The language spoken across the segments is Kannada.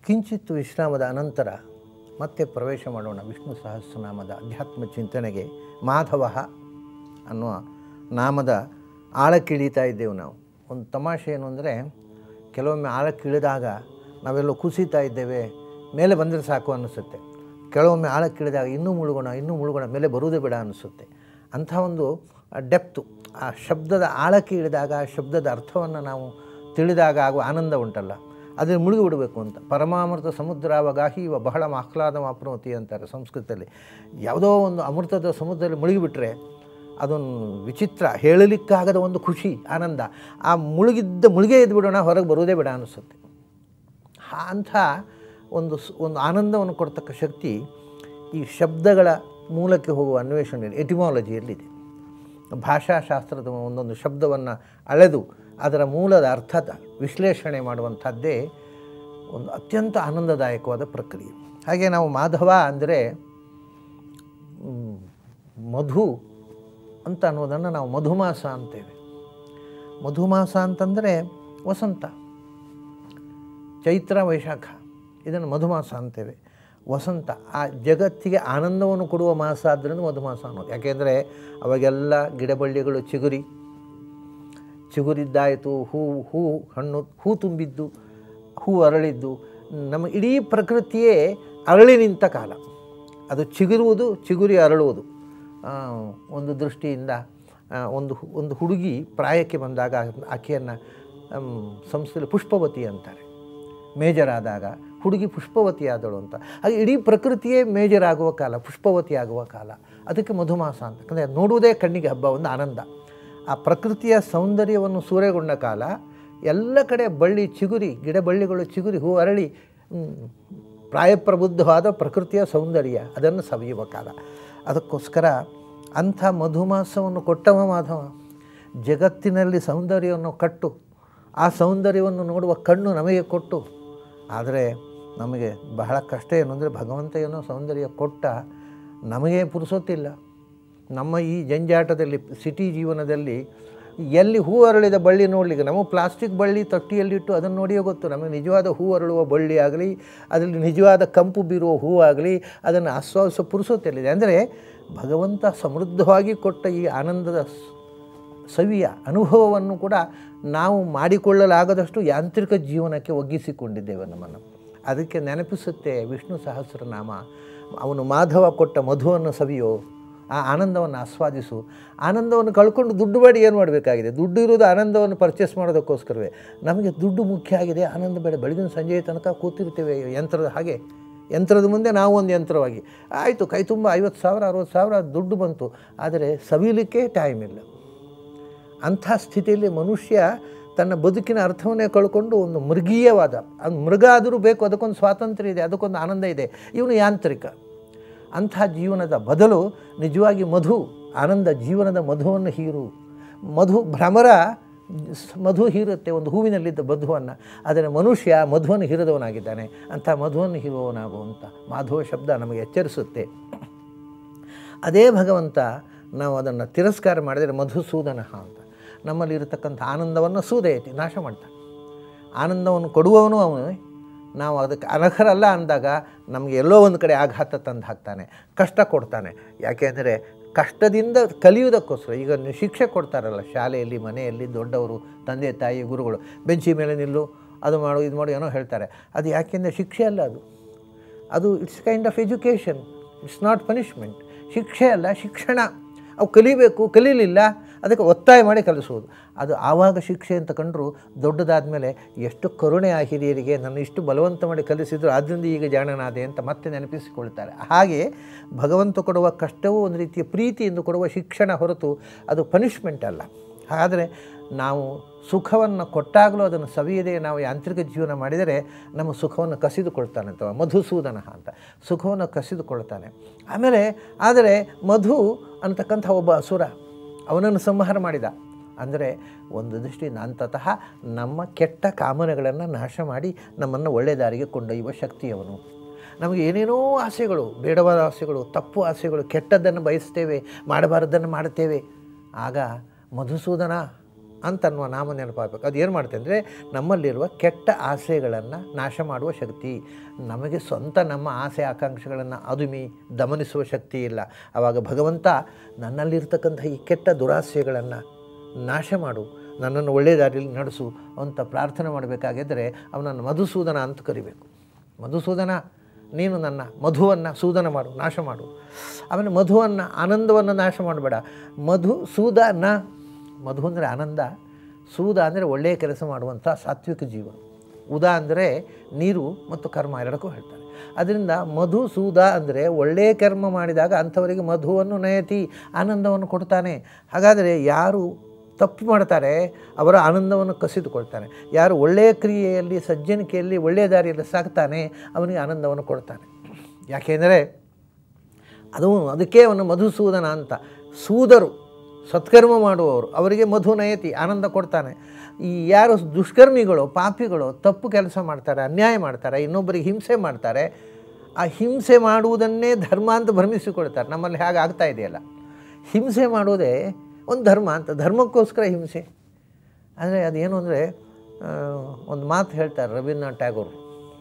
ಕಿಂಚಿತ್ ವಿಶ್ರಾಮದ ಅನಂತರ ಮತ್ತೆ ಪ್ರವೇಶ ಮಾಡೋಣ ವಿಷ್ಣು ಸಹಸ್ರನಾಮದ ಅಧ್ಯಾತ್ಮ ಚಿಂತನೆಗೆ ಮಾಧವ ಅನ್ನುವ ನಾಮದ ಆಳಕ್ಕಿಳಿತಾ ಇದ್ದೆವು ನಾವು ಒಂದು ತಮಾಷೆ ಏನು ಅಂದರೆ ಕೆಲವೊಮ್ಮೆ ಆಳಕ್ಕಿಳಿದಾಗ ನಾವೆಲ್ಲೋ ಕುಸಿತಾ ಇದ್ದೇವೆ ಮೇಲೆ ಬಂದರೆ ಸಾಕು ಅನ್ನಿಸುತ್ತೆ ಕೆಲವೊಮ್ಮೆ ಆಳಕ್ಕಿಳಿದಾಗ ಇನ್ನೂ ಮುಳುಗೋಣ ಇನ್ನೂ ಮುಳುಗೋಣ ಮೇಲೆ ಬರುವುದೇ ಬೇಡ ಅನಿಸುತ್ತೆ ಅಂಥ ಒಂದು ಡೆಪ್ತು ಆ ಶಬ್ದದ ಆಳಕ್ಕೆ ಇಳಿದಾಗ ಆ ಶಬ್ದದ ಅರ್ಥವನ್ನು ನಾವು ತಿಳಿದಾಗ ಆಗುವ ಆನಂದ ಉಂಟಲ್ಲ ಅದನ್ನು ಮುಳುಗಿ ಬಿಡಬೇಕು ಅಂತ ಪರಮಾಮೃತ ಸಮುದ್ರಾವಗಾಹಿ ಇವ ಬಹಳ ಆಹ್ಲಾದ ಮಾಪ್ನೋತಿ ಅಂತಾರೆ ಸಂಸ್ಕೃತದಲ್ಲಿ ಯಾವುದೋ ಒಂದು ಅಮೃತದ ಸಮುದ್ರದಲ್ಲಿ ಮುಳುಗಿಬಿಟ್ರೆ ಅದೊಂದು ವಿಚಿತ್ರ ಹೇಳಲಿಕ್ಕಾಗದ ಒಂದು ಖುಷಿ ಆನಂದ ಆ ಮುಳುಗಿದ್ದ ಮುಳುಗೇ ಎದ್ದು ಬಿಡೋಣ ಹೊರಗೆ ಬರುವುದೇ ಬೇಡ ಅನಿಸುತ್ತೆ ಆ- ಅಂಥ ಒಂದು ಸ್- ಒಂದು ಆನಂದವನ್ನು ಕೊಡ್ತಕ್ಕ ಶಕ್ತಿ ಈ ಶಬ್ದಗಳ ಮೂಲಕ್ಕೆ ಹೋಗುವ ಅನ್ವೇಷಣೆಯಲ್ಲಿ ಎಟಿಮಾಲಜಿಯಲ್ಲಿದೆ ಭಾಷಾಶಾಸ್ತ್ರದ ಒಂದೊಂದು ಶಬ್ದವನ್ನು ಅಳೆದು ಅದರ ಮೂಲದ ಅರ್ಥದ ವಿಶ್ಲೇಷಣೆ ಮಾಡುವಂಥದ್ದೇ ಒಂದು ಅತ್ಯಂತ ಆನಂದದಾಯಕವಾದ ಪ್ರಕ್ರಿಯೆ ಹಾಗೆ ನಾವು ಮಾಧವ ಅಂದರೆ ಮ್, ಮಧು ಅಂತ ಅನ್ನೋದನ್ನು ನಾವು ಮಧುಮಾಸ ಅಂತೇವೆ ಮಧುಮಾಸ ಅಂತಂದರೆ ವಸಂತ ಚೈತ್ರ ವೈಶಾಖ ಇದನ್ನು ಮಧುಮಾಸ ಅಂತೇವೆ ವಸಂತ ಆ ಜಗತ್ತಿಗೆ ಆನಂದವನ್ನು ಕೊಡುವ ಮಾಸ ಆದ್ದರಿಂದ ಮಧುಮಾಸ ಅನ್ನೋದು ಯಾಕೆಂದರೆ ಅವಾಗೆಲ್ಲ ಗಿಡಬಳ್ಳಿಗಳು ಚಿಗುರಿ ಚಿಗುರಿದ್ದಾಯಿತು ಹೂ ಹೂ ಹಣ್ಣು ಹೂ ತುಂಬಿದ್ದು ಹೂ ಅರಳಿದ್ದು ನಮ್ಮ ಇಡೀ ಪ್ರಕೃತಿಯೇ ಅರಳಿ ನಿಂತ ಕಾಲ ಅದು ಚಿಗುರುವುದು ಚಿಗುರಿ ಅರಳುವುದು ಆ, ಒಂದು ದೃಷ್ಟಿಯಿಂದ ಆ, ಒಂದು ಹು- ಒಂದು ಹುಡುಗಿ ಪ್ರಾಯಕ್ಕೆ ಬಂದಾಗ ಆಕೆಯನ್ನು ಸಂಸ್ಥೆಯಲ್ಲಿ ಪುಷ್ಪವತಿ ಅಂತಾರೆ ಮೇಜರ್ ಆದಾಗ ಹುಡುಗಿ ಪುಷ್ಪವತಿ ಆದಳು ಅಂತ ಹಾಗೆ ಇಡೀ ಪ್ರಕೃತಿಯೇ ಮೇಜರ್ ಆಗುವ ಕಾಲ ಪುಷ್ಪವತಿ ಆಗುವ ಕಾಲ ಅದಕ್ಕೆ ಮಧುಮಾಸ ಅಂತ ಯಾಕಂದರೆ ನೋಡುವುದೇ ಕಣ್ಣಿಗೆ ಹಬ್ಬ ಒಂದು ಆನಂದ ಆ ಪ್ರಕೃತಿಯ ಸೌಂದರ್ಯವನ್ನು ಸೂರೆಗೊಂಡ ಕಾಲ ಎಲ್ಲ ಕಡೆ ಬಳ್ಳಿ ಚಿಗುರಿ ಗಿಡ ಬಳ್ಳಿಗಳು ಚಿಗುರಿ ಹೂ ಅರಳಿ ಮ್, ಪ್ರಾಯಪ್ರಬುದ್ಧವಾದ ಪ್ರಕೃತಿಯ ಸೌಂದರ್ಯ ಅದನ್ನು ಸವಿಯುವ ಕಾಲ ಅದಕ್ಕೋಸ್ಕರ ಅಂಥ ಮಧುಮಾಸವನ್ನು ಕೊಟ್ಟವ ಮಾಧವ ಜಗತ್ತಿನಲ್ಲಿ ಸೌಂದರ್ಯವನ್ನು ಕಟ್ಟು ಆ ಸೌಂದರ್ಯವನ್ನು ನೋಡುವ ಕಣ್ಣು ನಮಗೆ ಕೊಟ್ಟು ಆದರೆ ನಮಗೆ ಬಹಳ ಕಷ್ಟ ಏನು ಅಂದರೆ ಭಗವಂತ ಏನೋ ಸೌಂದರ್ಯ ಕೊಟ್ಟ ನಮಗೆ ಪುರುಸೊತ್ತಿಲ್ಲ ನಮ್ಮ ಈ ಜಂಜಾಟದಲ್ಲಿ ಸಿಟಿ ಜೀವನದಲ್ಲಿ ಎಲ್ಲಿ ಹೂ ಅರಳಿದ ಬಳ್ಳಿ ನೋಡಲಿಕ್ಕೆ ನಮ್ಮ ಪ್ಲಾಸ್ಟಿಕ್ ಬಳ್ಳಿ ತೊಟ್ಟಿಯಲ್ಲಿಟ್ಟು ಅದನ್ನು ನೋಡಿಯೇ ಗೊತ್ತು ನಮಗೆ ನಿಜವಾದ ಹೂ ಅರಳುವ ಬಳ್ಳಿ ಆಗಲಿ ಅದರಲ್ಲಿ ನಿಜವಾದ ಕಂಪು ಬೀರುವ ಹೂ ಆಗಲಿ ಅದನ್ನು ಆಸ್ವಾದಿಸೋ ಪುರುಸೊತ್ತಲ್ಲಿದೆ ಅಂದರೆ ಭಗವಂತ ಸಮೃದ್ಧವಾಗಿ ಕೊಟ್ಟ ಈ ಆನಂದದ ಸ್- ಸವಿಯ ಅನುಭವವನ್ನು ಕೂಡ ನಾವು ಮಾಡಿಕೊಳ್ಳಲಾಗದಷ್ಟು ಯಾಂತ್ರಿಕ ಜೀವನಕ್ಕೆ ಒಗ್ಗಿಸಿಕೊಂಡಿದ್ದೇವೆ ನಮ್ಮನ್ನು ಅದಕ್ಕೆ ನೆನಪಿಸುತ್ತೆ ವಿಷ್ಣು ಸಹಸ್ರನಾಮ ಅವನು ಮಾಧವ ಕೊಟ್ಟ ಮಧುವನ್ನು ಸವಿಯೋ ಆ ಆನಂದವನ್ನು ಆಸ್ವಾದಿಸು ಆನಂದವನ್ನು ಕಳ್ಕೊಂಡು ದುಡ್ಡು ಬೇಡ ಏನು ಮಾಡಬೇಕಾಗಿದೆ ದುಡ್ಡು ಇರೋದು ಆನಂದವನ್ನು ಪರ್ಚೇಸ್ ಮಾಡೋದಕ್ಕೋಸ್ಕರವೇ ನಮಗೆ ದುಡ್ಡು ಮುಖ್ಯ ಆಗಿದೆ ಆನಂದ ಬೇಡ ಬೆಳಗಿನ ಸಂಜೆಯ ತನಕ ಕೂತಿರ್ತೇವೆ ಯಂತ್ರದ ಹಾಗೆ ಯಂತ್ರದ ಮುಂದೆ ನಾವು ಒಂದು ಯಂತ್ರವಾಗಿ ಆಯಿತು ಕೈ ತುಂಬ ಐವತ್ತು ಸಾವಿರ ಅರವತ್ತು ಸಾವಿರ ದುಡ್ಡು ಬಂತು ಆದರೆ ಸವಿಲಿಕ್ಕೆ ಟೈಮ್ ಇಲ್ಲ ಅಂಥ ಸ್ಥಿತಿಯಲ್ಲಿ ಮನುಷ್ಯ ತನ್ನ ಬದುಕಿನ ಅರ್ಥವನ್ನೇ ಕಳ್ಕೊಂಡು ಒಂದು ಮೃಗೀಯವಾದ ಅದು ಮೃಗ ಆದರೂ ಬೇಕು ಅದಕ್ಕೊಂದು ಸ್ವಾತಂತ್ರ್ಯ ಇದೆ ಅದಕ್ಕೊಂದು ಆನಂದ ಇದೆ ಇವನು ಯಾಂತ್ರಿಕ ಅಂಥ ಜೀವನದ ಬದಲು ನಿಜವಾಗಿ ಮಧು ಆನಂದ ಜೀವನದ ಮಧುವನ್ನು ಹೀರು ಮಧು ಭ್ರಮರ ಸ್- ಮಧು ಹೀರುತ್ತೆ ಒಂದು ಹೂವಿನಲ್ಲಿದ್ದ ಮಧುವನ್ನು ಆದರೆ ಮನುಷ್ಯ ಮಧುವನ್ನು ಹೀರದವನಾಗಿದ್ದಾನೆ ಅಂಥ ಮಧುವನ್ನು ಹೀರುವವನಾಗುವಂಥ ಮಾಧವ ಶಬ್ದ ನಮಗೆ ಎಚ್ಚರಿಸುತ್ತೆ ಅದೇ ಭಗವಂತ ನಾವು ಅದನ್ನು ತಿರಸ್ಕಾರ ಮಾಡಿದರೆ ಮಧುಸೂದನ ಅಂತ ನಮ್ಮಲ್ಲಿ ಇರತಕ್ಕಂಥ ಆನಂದವನ್ನು ಸೂದಯತಿ ನಾಶ ಮಾಡ್ತಾನೆ ಆನಂದವನ್ನು ಕೊಡುವವನು ಅವನು ನಾವು ಅದಕ್ಕೆ ಅನರ್ಹರಲ್ಲ ಅಂದಾಗ ನಮಗೆ ಎಲ್ಲೋ ಒಂದು ಕಡೆ ಆಘಾತ ತಂದು ಹಾಕ್ತಾನೆ ಕಷ್ಟ ಕೊಡ್ತಾನೆ ಯಾಕೆಂದರೆ ಕಷ್ಟದಿಂದ ಕಲಿಯುವುದಕ್ಕೋಸ್ಕರ ಈಗ ನೀವು ಶಿಕ್ಷೆ ಕೊಡ್ತಾರಲ್ಲ ಶಾಲೆಯಲ್ಲಿ ಮನೆಯಲ್ಲಿ ದೊಡ್ಡವರು ತಂದೆ ತಾಯಿ ಗುರುಗಳು ಬೆಂಚಿ ಮೇಲೆ ನಿಲ್ಲು ಅದು ಮಾಡು ಇದು ಮಾಡು ಏನೋ ಹೇಳ್ತಾರೆ ಅದು ಯಾಕೆಂದರೆ ಶಿಕ್ಷೆ ಅಲ್ಲ ಅದು ಅದು it's kind of education it's not punishment ಶಿಕ್ಷೆ ಅಲ್ಲ ಶಿಕ್ಷಣ ಅವು ಕಲಿಬೇಕು ಕಲೀಲಿಲ್ಲ ಅದಕ್ಕೆ ಒತ್ತಾಯ ಮಾಡಿ ಕಲಿಸುವುದು ಅದು ಆವಾಗ ಶಿಕ್ಷೆ ಅಂತ ಕಂಡರೂ ದೊಡ್ಡದಾದ ಮೇಲೆ ಎಷ್ಟು ಕರುಣೆ ಆ ಹಿರಿಯರಿಗೆ ನನ್ನ ಇಷ್ಟು ಬಲವಂತ ಮಾಡಿ ಕಲಿಸಿದ್ರು ಆದ್ದರಿಂದ ಈಗ ಜಾಣನಾದೆ ಅಂತ ಮತ್ತೆ ನೆನಪಿಸಿಕೊಳ್ತಾರೆ ಹಾಗೆ ಭಗವಂತ ಕೊಡುವ ಕಷ್ಟವೂ ಒಂದು ರೀತಿಯ ಪ್ರೀತಿಯಿಂದ ಕೊಡುವ ಶಿಕ್ಷಣ ಹೊರತು ಅದು ಪನಿಷ್ಮೆಂಟ್ ಅಲ್ಲ ಆದರೆ ನಾವು ಸುಖವನ್ನು ಕೊಟ್ಟಾಗಲೂ ಅದನ್ನು ಸವಿಯದೆ ನಾವು ಯಾಂತ್ರಿಕ ಜೀವನ ಮಾಡಿದರೆ ನಮ್ಮ ಸುಖವನ್ನು ಕಸಿದುಕೊಳ್ತಾನೆ ಅಂತ ಮಧುಸೂದನ ಅಂತ ಸುಖವನ್ನು ಕಸಿದುಕೊಳ್ತಾನೆ ಆಮೇಲೆ ಆದರೆ ಮಧು ಅಂತಕ್ಕಂಥ ಒಬ್ಬ ಅಸುರ ಅವನನ್ನು ಸಂಹಾರ ಮಾಡಿದ ಅಂದರೆ ಒಂದು ದೃಷ್ಟಿಯಿಂದ ಅಂತತಃ ನಮ್ಮ ಕೆಟ್ಟ ಕಾಮನೆಗಳನ್ನು ನಾಶ ಮಾಡಿ ನಮ್ಮನ್ನು ಒಳ್ಳೆಯ ದಾರಿಗೆ ಕೊಂಡೊಯ್ಯುವ ಶಕ್ತಿಯವನು ನಮಗೆ ಏನೇನೋ ಆಸೆಗಳು ಬೇಡವಾದ ಆಸೆಗಳು ತಪ್ಪು ಆಸೆಗಳು ಕೆಟ್ಟದ್ದನ್ನು ಬಯಸ್ತೇವೆ ಮಾಡಬಾರದನ್ನು ಮಾಡುತ್ತೇವೆ ಆಗ ಮಧುಸೂದನ ಅಂತನ್ನುವ ನಾಮ ನೆನಪಾಗಬೇಕು ಅದು ಏನು ಮಾಡುತ್ತೆ ಅಂದರೆ ನಮ್ಮಲ್ಲಿರುವ ಕೆಟ್ಟ ಆಸೆಗಳನ್ನು ನಾಶ ಮಾಡುವ ಶಕ್ತಿ ನಮಗೆ ಸ್ವಂತ ನಮ್ಮ ಆಸೆ ಆಕಾಂಕ್ಷೆಗಳನ್ನು ಅದುಮಿ ದಮನಿಸುವ ಶಕ್ತಿ ಇಲ್ಲ ಆವಾಗ ಭಗವಂತ ನನ್ನಲ್ಲಿರ್ತಕ್ಕಂಥ ಈ ಕೆಟ್ಟ ದುರಾಸೆಗಳನ್ನು ನಾಶ ಮಾಡು ನನ್ನನ್ನು ಒಳ್ಳೆಯ ದಾರಿಯಲ್ಲಿ ನಡೆಸು ಅಂತ ಪ್ರಾರ್ಥನೆ ಮಾಡಬೇಕಾಗಿದ್ದರೆ ಅವನನ್ನು ಮಧುಸೂದನ ಅಂತ ಕರಿಬೇಕು ಮಧುಸೂದನ ನೀನು ನನ್ನ ಮಧುವನ್ನು ಸೂದನ ಮಾಡು ನಾಶ ಮಾಡು ಆಮೇಲೆ ಮಧುವನ್ನು ಆನಂದವನ್ನು ನಾಶ ಮಾಡಬೇಡ ಮಧು ಸೂದನ ಮಧು ಅಂದರೆ ಆನಂದ ಸೂದ ಅಂದರೆ ಒಳ್ಳೆಯ ಕೆಲಸ ಮಾಡುವಂಥ ಸಾತ್ವಿಕ ಜೀವ ಉದ ಅಂದರೆ ನೀರು ಮತ್ತು ಕರ್ಮ ಎರಡಕ್ಕೂ ಹೇಳ್ತಾರೆ ಅದರಿಂದ ಮಧು ಸೂದ ಅಂದರೆ ಒಳ್ಳೆಯ ಕರ್ಮ ಮಾಡಿದಾಗ ಅಂಥವರಿಗೆ ಮಧುವನ್ನು ನಯತಿ ಆನಂದವನ್ನು ಕೊಡ್ತಾನೆ ಹಾಗಾದರೆ ಯಾರು ತಪ್ಪು ಮಾಡ್ತಾರೆ ಅವರ ಆನಂದವನ್ನು ಕಸಿದುಕೊಳ್ತಾನೆ ಯಾರು ಒಳ್ಳೆಯ ಕ್ರಿಯೆಯಲ್ಲಿ ಸಜ್ಜನಿಕೆಯಲ್ಲಿ ಒಳ್ಳೆಯ ದಾರಿಯಲ್ಲಿ ಸಾಗ್ತಾನೆ ಅವನಿಗೆ ಆನಂದವನ್ನು ಕೊಡ್ತಾನೆ ಯಾಕೆಂದರೆ ಅದು ಅದಕ್ಕೆ ಅವನು ಮಧುಸೂದನ ಅಂತ ಸೂದರು ಸತ್ಕರ್ಮ ಮಾಡುವವರು ಅವರಿಗೆ ಮಧು ನಯತಿ ಆನಂದ ಕೊಡ್ತಾನೆ ಈ ಯಾರು ದುಷ್ಕರ್ಮಿಗಳು ಪಾಪಿಗಳು ತಪ್ಪು ಕೆಲಸ ಮಾಡ್ತಾರೆ ಅನ್ಯಾಯ ಮಾಡ್ತಾರೆ ಇನ್ನೊಬ್ಬರಿಗೆ ಹಿಂಸೆ ಮಾಡ್ತಾರೆ ಆ ಹಿಂಸೆ ಮಾಡುವುದನ್ನೇ ಧರ್ಮ ಅಂತ ಭ್ರಮಿಸಿಕೊಳ್ತಾರೆ ನಮ್ಮಲ್ಲಿ ಹಾಗೆ ಆಗ್ತಾ ಇದೆಯಲ್ಲ ಹಿಂಸೆ ಮಾಡೋದೇ ಒಂದು ಧರ್ಮ ಅಂತ ಧರ್ಮಕ್ಕೋಸ್ಕರ ಹಿಂಸೆ ಅಂದರೆ ಅದೇನು ಅಂದರೆ ಒಂದು ಮಾತು ಹೇಳ್ತಾರೆ Rabindranath Tagore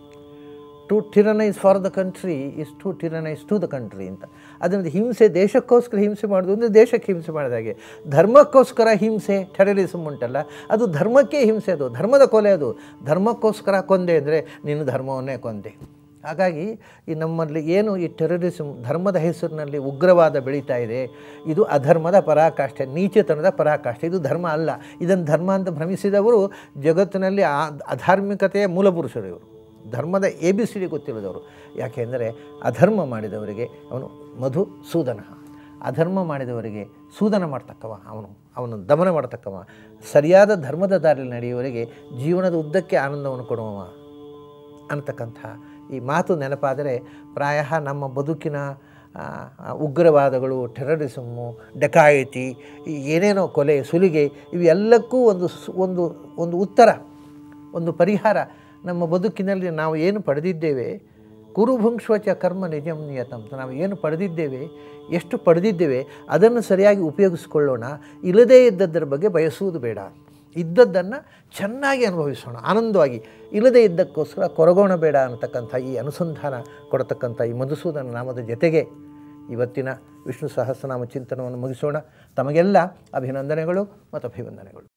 to tyrannise for the country is to tyrannise to the country ಅಂತ ಅದರಿಂದ ಹಿಂಸೆ ದೇಶಕ್ಕೋಸ್ಕರ ಹಿಂಸೆ ಮಾಡೋದು ಅಂದರೆ ದೇಶಕ್ಕೆ ಹಿಂಸೆ ಮಾಡಿದಾಗೆ ಧರ್ಮಕ್ಕೋಸ್ಕರ ಹಿಂಸೆ ಟೆರರಿಸಮ್ ಉಂಟಲ್ಲ ಅದು ಧರ್ಮಕ್ಕೆ ಹಿಂಸೆ ಅದು ಧರ್ಮದ ಕೊಲೆ ಅದು ಧರ್ಮಕ್ಕೋಸ್ಕರ ಕೊಂದೆ ಅಂದರೆ ನೀನು ಧರ್ಮವನ್ನೇ ಕೊಂದೆ ಹಾಗಾಗಿ ಈ ನಮ್ಮಲ್ಲಿ ಏನು ಈ ಟೆರರಿಸಮ್ ಧರ್ಮದ ಹೆಸರಿನಲ್ಲಿ ಉಗ್ರವಾದ ಬೆಳೀತಾ ಇದೆ ಇದು ಅಧರ್ಮದ ಪರಾಕಾಷ್ಠೆ ನೀಚತನದ ಪರಾಕಾಷ್ಠೆ ಇದು ಧರ್ಮ ಅಲ್ಲ ಇದನ್ನು ಧರ್ಮ ಅಂತ ಭ್ರಮಿಸಿದವರು ಜಗತ್ತಿನಲ್ಲಿ ಆ ಅಧಾರ್ಮಿಕತೆಯ ಮೂಲಪುರುಷರು ಇವರು ಧರ್ಮದ ಎ ಬಿ ಸಿ ಡಿ ಗೊತ್ತಿಲ್ಲದವರು ಯಾಕೆಂದರೆ ಅಧರ್ಮ ಮಾಡಿದವರಿಗೆ ಅವನು ಮಧು ಸೂದನ ಅಧರ್ಮ ಮಾಡಿದವರಿಗೆ ಸೂದನ ಮಾಡ್ತಕ್ಕವ ಅವನು ಅವನು ದಮನ ಮಾಡ್ತಕ್ಕವ ಸರಿಯಾದ ಧರ್ಮದ ದಾರಿಯಲ್ಲಿ ನಡೆಯುವವರಿಗೆ ಜೀವನದ ಉದ್ದಕ್ಕೆ ಆನಂದವನ್ನು ಕೊಡುವವ ಅನ್ನತಕ್ಕಂಥ ಈ ಮಾತು ನೆನಪಾದರೆ ಪ್ರಾಯ ನಮ್ಮ ಬದುಕಿನ ಆ, ಆ, ಉಗ್ರವಾದಗಳು ಟೆರರಿಸಮ್ಮು ಡೆಕಾಯಿತಿ ಈ ಏನೇನೋ ಕೊಲೆ ಸುಲಿಗೆ ಇವೆಲ್ಲಕ್ಕೂ ಒಂದು ಸ್- ಒಂದು ಒಂದು ಉತ್ತರ ಒಂದು ಪರಿಹಾರ ನಮ್ಮ ಬದುಕಿನಲ್ಲಿ ನಾವು ಏನು ಪಡೆದಿದ್ದೇವೆ ಕುರುಭುಂಕ್ಷ್ವಚ ಕರ್ಮ ನಿಜಂ ನಿಯತಂ ನಾವು ಏನು ಪಡೆದಿದ್ದೇವೆ ಎಷ್ಟು ಪಡೆದಿದ್ದೇವೆ ಅದನ್ನು ಸರಿಯಾಗಿ ಉಪಯೋಗಿಸ್ಕೊಳ್ಳೋಣ ಇಲ್ಲದೇ ಇದ್ದದ್ದರ ಬಗ್ಗೆ ಬಯಸುವುದು ಬೇಡ ಇದ್ದದ್ದನ್ನು ಚೆನ್ನಾಗಿ ಅನುಭವಿಸೋಣ ಆನಂದವಾಗಿ ಇಲ್ಲದೇ ಇದ್ದಕ್ಕೋಸ್ಕರ ಕೊರಗೋಣ ಬೇಡ ಅನ್ನತಕ್ಕಂಥ ಈ ಅನುಸಂಧಾನ ಕೊಡತಕ್ಕಂಥ ಈ ಮಧುಸೂದನ ನಾಮದ ಜೊತೆಗೆ ಇವತ್ತಿನ ವಿಷ್ಣು ಸಹಸ್ರನಾಮ ಚಿಂತನವನ್ನು ಮುಗಿಸೋಣ ತಮಗೆಲ್ಲ ಅಭಿನಂದನೆಗಳು ಮತ್ತು ಅಭಿವಂದನೆಗಳು